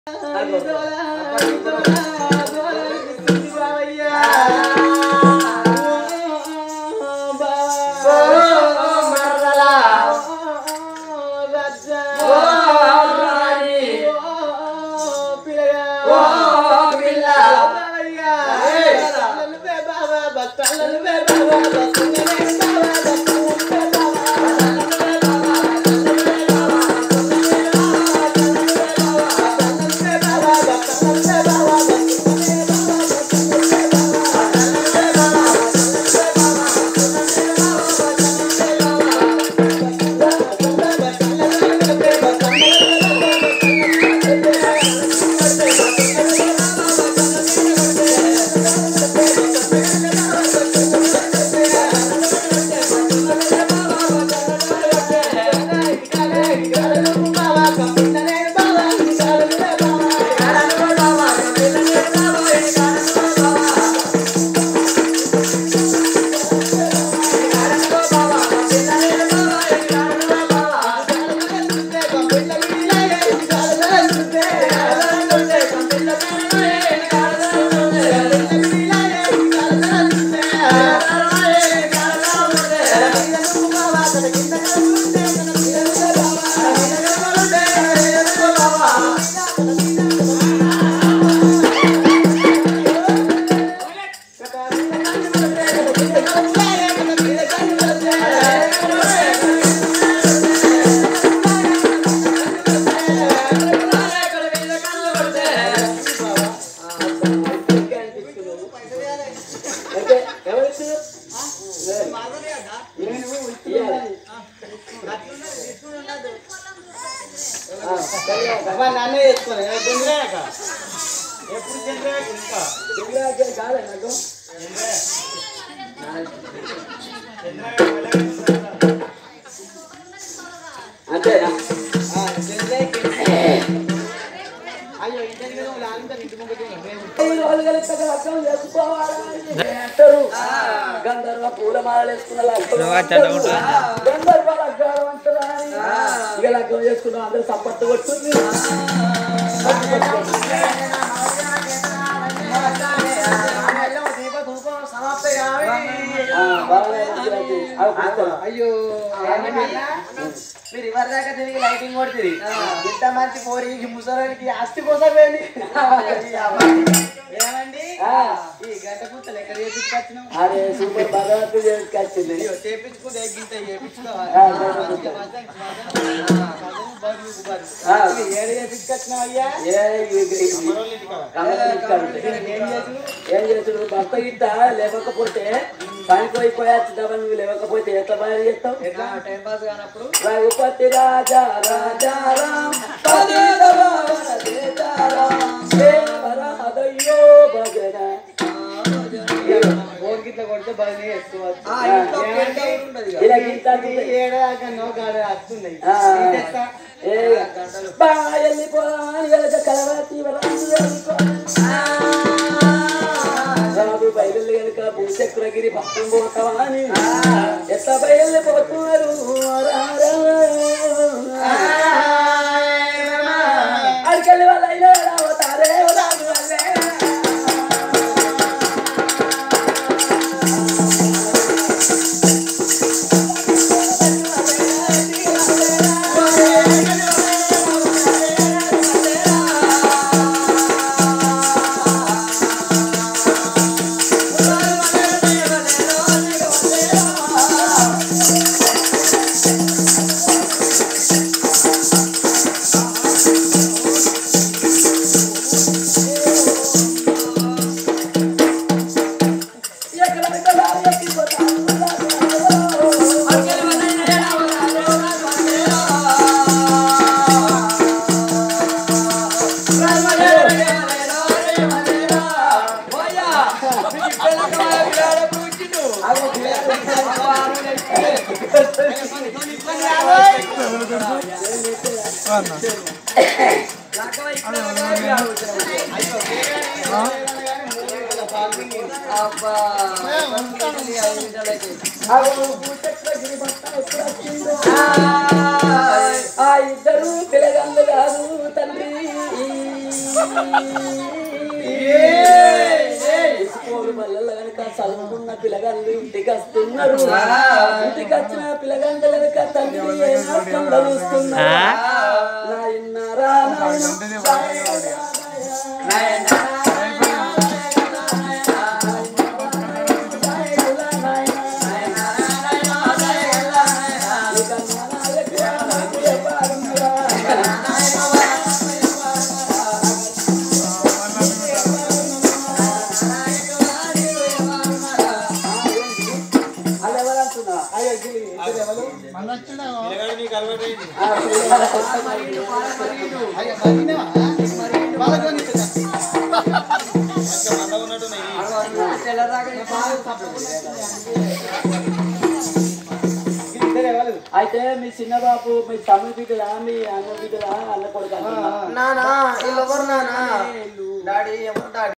నన్నే వేసుకున్నా చంద్రాక ఎప్పుడు చంద్రాక ఇంకా అంతేనా అయ్యో ఇంటి అంతా ఇంటి ముందు వాళ్ళు కలిసి అక్కడ అర్థం చేసుకోవాలి అంటారు గంధర్వ పూలమాల వేసుకున్న గంధర్వ లగ్గారం అంటారా అని. ఇక లగ్గం చేసుకున్నాం అందరూ సప్పట్టు కొట్టుంది ఆ, బాగానే మంచిగా ఉంది. అవి కూర్చోరా. అయ్యో మీరు ఇవరి దాకా తిరిగి లైటింగ్ కొడుతుంది ఇంత మంచి పోరి ఈ ముసలానికి ఆస్తి కోసం ఏంది ఏమండి ఆ. ఈ గంట కూతలు ఎక్కడ చేపించుకొచ్చినాం అరే సూపర్ భగవంతుడు చేసుకొచ్చింది అయ్యో చేపించుకుంటే ఎగ్గింత చేపించుకోవాలి ఆ, మంచిగా మజా- మజా- మజా బరువు బరువు. ఆ. ఇది ఏడు చేపించుకొచ్చినావు అయ్యా ఏ ఈ- ఈ- ఈ- మనోళ్ళ ఇంటికాడ. కమలం ఇస్తాడు. ఏం చేసుడు ఏం చేస్తుడు భర్త గిట్ట లేవకపోతే పనిపోయిపోయాచ్చు నువ్వు లేవకపోతే ఎట్లా బయలు చేస్తావు ఎట్లా టైం పాస్ కానప్పుడు రఘుపతి రాజా రాజా రామ్ పదేల భావన సీతారాం దేవరామదయ్యో భజన ఫోన్ గిట్ల కొడితే బాగానే వేసుకోవచ్చు ఆ, ఇంట్లో ఏమంటే ఇలా గీత ఇది ఏడాక నౌకాడ వస్తున్నాయి ఆ. తీసేస్తా. ఏ బాగా వెళ్ళిపోదామని వెళక కలవతి రాదు బయలు కనుక భూచక్రగిరి పక్కన పోతావా అని ఎట్లా బయలుపోతున్నారు అడికెళ్ళి వాళ్ళు అయినా రావతారే రాదు వాళ్ళే ఆ ఇద్దరు పిల్లగందు కాదు తండ్రి స్కూల్ బల్లల్లో కనుక చదువుకున్న పిల్లగాళ్ళు ఇంటికి వస్తున్నారు ఇంటికి వచ్చిన పిల్లగాళ్ళు కనుక తండ్రి ఏ నష్టంలో చూస్తున్నారు నాయనారా అది ఎవరంటున్నా అయ్యో ఇది ఇద్దరు ఎవరు? పిల్లగాడు నీకు అలవాటైంది. ఆ పిల్లగాళ్ళ కొత్త మరిడు. ఇంకా మందగా ఉన్నట్టున్నాయి. ఇద్దరు ఎవరు? అయితే మీ చిన్న బాబు మీ తమ్ముడి బిడ్డలా మీ అన్న బిడ్డలా అన్న కొడుకు అంటున్నా? నానా వీళ్ళెవరు నానా డాడీ ఎవరు డాడీ